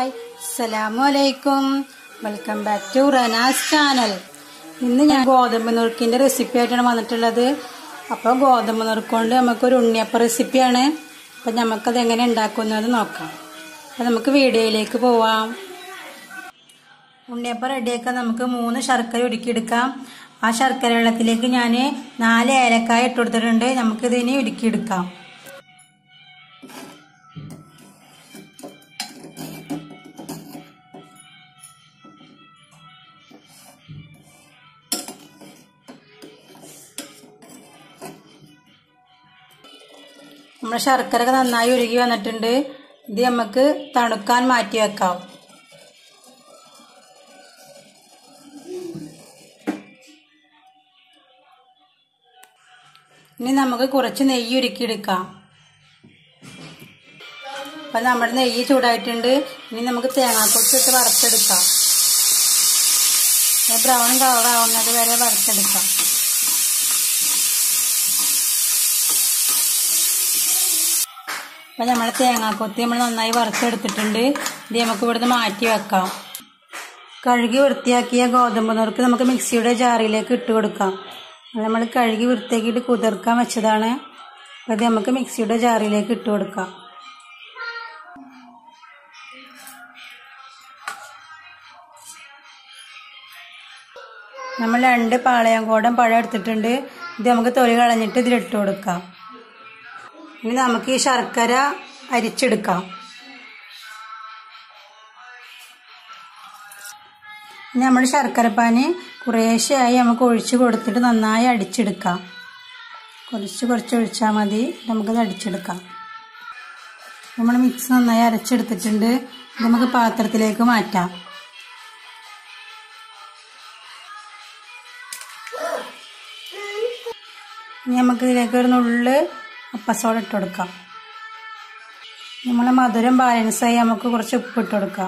hi അസ്സലാമു അലൈക്കും welcome back to Ranas channel ഇന്ന് ഞാൻ ഗോതമ്പ് നുറുക്കിന്റെ റെസിപ്പി ആയിട്ടാണ് വന്നിട്ടുള്ളത് അപ്പോൾ ഗോതമ്പ് നുറുക്കൊണ്ട് നമുക്കൊരു ഉണ്ണിയപ്പ റെസിപ്പിയാണ് അപ്പം നമുക്കത് എങ്ങനെ ഉണ്ടാക്കുന്നത് നോക്കാം അപ്പം നമുക്ക് വീഡിയോയിലേക്ക് പോവാം ഉണ്ണിയപ്പം റെഡിയാക്കാൻ നമുക്ക് മൂന്ന് ശർക്കര ഉരുക്കിയെടുക്കാം ആ ശർക്കര വെള്ളത്തിലേക്ക് ഞാൻ നാല് ഏലക്കായ ഇട്ട് കൊടുത്തിട്ടുണ്ട് നമുക്കിതിനെ ഉരുക്കിയെടുക്കാം നമ്മുടെ ശർക്കര നന്നായി ഉരുകി വന്നിട്ടുണ്ട് ഇത് നമുക്ക് തണുക്കാൻ മാറ്റി വെക്കാം ഇനി നമുക്ക് കുറച്ച് നെയ്യ് ഉരുക്കിയെടുക്കാം അപ്പൊ നമ്മുടെ നെയ്യ് ചൂടായിട്ടുണ്ട് ഇനി നമുക്ക് തേങ്ങാക്കൊത്തിട്ട് വറുത്തെടുക്കാം ബ്രൗൺ കളർ ആവുന്നത് വരെ വറുത്തെടുക്കാം അപ്പം നമ്മൾ തേങ്ങാക്കൊത്തി നമ്മൾ നന്നായി വറുത്തെടുത്തിട്ടുണ്ട് ഇത് നമുക്ക് ഇവിടുന്ന് മാറ്റി വെക്കാം കഴുകി വൃത്തിയാക്കിയ ഗോതമ്പ് നുറുക്ക് നമുക്ക് മിക്സിയുടെ ജാറിലേക്ക് ഇട്ട് കൊടുക്കാം അത് നമ്മൾ കഴുകി വൃത്തിയാക്കിയിട്ട് കുതിർക്കാൻ വെച്ചതാണ് അപ്പോൾ ഇത് നമുക്ക് മിക്സിയുടെ ജാറിലേക്ക് ഇട്ട് കൊടുക്കാം നമ്മൾ രണ്ട് പാളയംകോടൻ പഴം എടുത്തിട്ടുണ്ട് ഇത് നമുക്ക് തൊലി കളഞ്ഞിട്ട് ഇതിലിട്ട് കൊടുക്കാം ഇനി നമുക്ക് ഈ ശർക്കര അരിച്ചെടുക്കാം ഇനി നമ്മുടെ ശർക്കരപ്പാനി കുറേശ്ശെയായി നമുക്ക് ഒഴിച്ച് കൊടുത്തിട്ട് നന്നായി അടിച്ചെടുക്കാം കുറച്ച് കുറച്ച് ഒഴിച്ചാൽ മതി നമുക്കത് അടിച്ചെടുക്കാം നമ്മൾ മിക്സ് നന്നായി അരച്ചെടുത്തിട്ടുണ്ട് ഇത് നമുക്ക് പാത്രത്തിലേക്ക് മാറ്റാം ഇനി നമുക്ക് ഇതിലേക്ക് ഒരു നുള്ള് അപ്പസോട ഇട്ട് കൊടുക്കാം നമ്മൾ മധുരം ബാലൻസായി നമുക്ക് കുറച്ച് ഉപ്പ് ഇട്ട് കൊടുക്കാം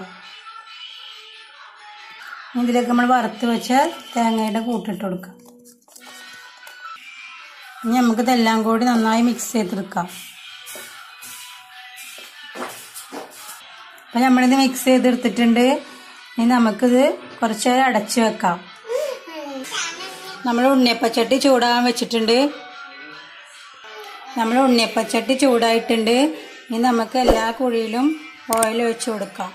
ഇതിലേക്ക് നമ്മൾ വറുത്ത് വെച്ച തേങ്ങയുടെ കൂട്ടിട്ട് കൊടുക്കാം ഇനി നമുക്ക് ഇതെല്ലാം കൂടി നന്നായി മിക്സ് ചെയ്തെടുക്കാം അപ്പം നമ്മളിത് മിക്സ് ചെയ്തെടുത്തിട്ടുണ്ട് ഇനി നമുക്കിത് കുറച്ച് നേരം അടച്ചു വെക്കാം നമ്മൾ ഉണ്ണിയപ്പച്ചട്ടി ചൂടാകാൻ വെച്ചിട്ടുണ്ട് നമ്മൾ ഉണ്ണിയപ്പച്ചട്ടി ചൂടായിട്ടുണ്ട് ഇനി നമുക്ക് എല്ലാ കുഴിയിലും ഓയിൽ ഒഴിച്ചു കൊടുക്കാം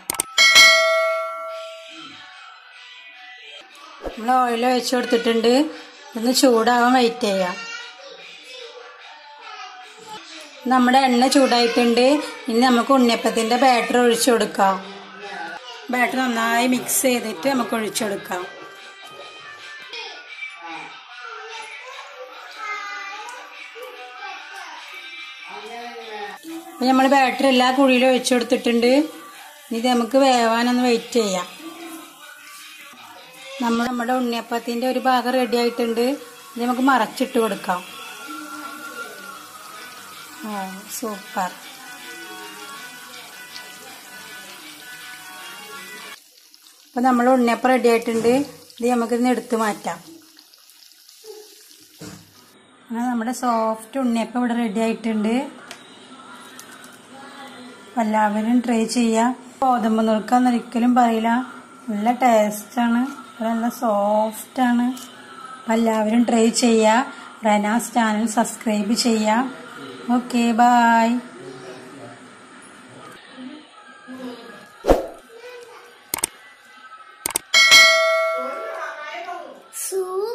നമ്മൾ ഓയിൽ ഒഴിച്ചു കൊടുത്തിട്ടുണ്ട് ഒന്ന് ചൂടാവാൻ വെയിറ്റ് ചെയ്യാം നമ്മുടെ എണ്ണ ചൂടായിട്ടുണ്ട് ഇനി നമുക്ക് ഉണ്ണിയപ്പത്തിൻ്റെ ബാറ്റർ ഒഴിച്ചു കൊടുക്കാം ബാറ്റർ നന്നായി മിക്സ് ചെയ്തിട്ട് നമുക്ക് ഒഴിച്ചു കൊടുക്കാം അപ്പം നമ്മൾ ബാറ്ററി എല്ലാ കുഴിയിലും ഒഴിച്ചു കൊടുത്തിട്ടുണ്ട് ഇത് നമുക്ക് വേവാനൊന്ന് വെയിറ്റ് ചെയ്യാം നമ്മൾ നമ്മുടെ ഉണ്ണിയപ്പത്തിൻ്റെ ഒരു ഭാഗം റെഡി ആയിട്ടുണ്ട് ഇത് നമുക്ക് മറച്ചിട്ട് കൊടുക്കാം ആ സൂപ്പർ അപ്പം നമ്മൾ ഉണ്ണിയപ്പം റെഡി ആയിട്ടുണ്ട് ഇത് നമുക്കിന്ന് എടുത്തു മാറ്റാം അങ്ങനെ നമ്മുടെ സോഫ്റ്റ് ഉണ്ണിയപ്പം ഇവിടെ റെഡി ആയിട്ടുണ്ട് എല്ലാവരും ട്രൈ ചെയ്യാം ഗോതമ്പ് നുറുക്കാന്ന് ഒരിക്കലും പറയില്ല നല്ല ടേസ്റ്റാണ് നല്ല സോഫ്റ്റാണ് അപ്പം എല്ലാവരും ട്രൈ ചെയ്യുക റനാസ് ചാനൽ സബ്സ്ക്രൈബ് ചെയ്യാം ഓക്കെ ബായ് സൂ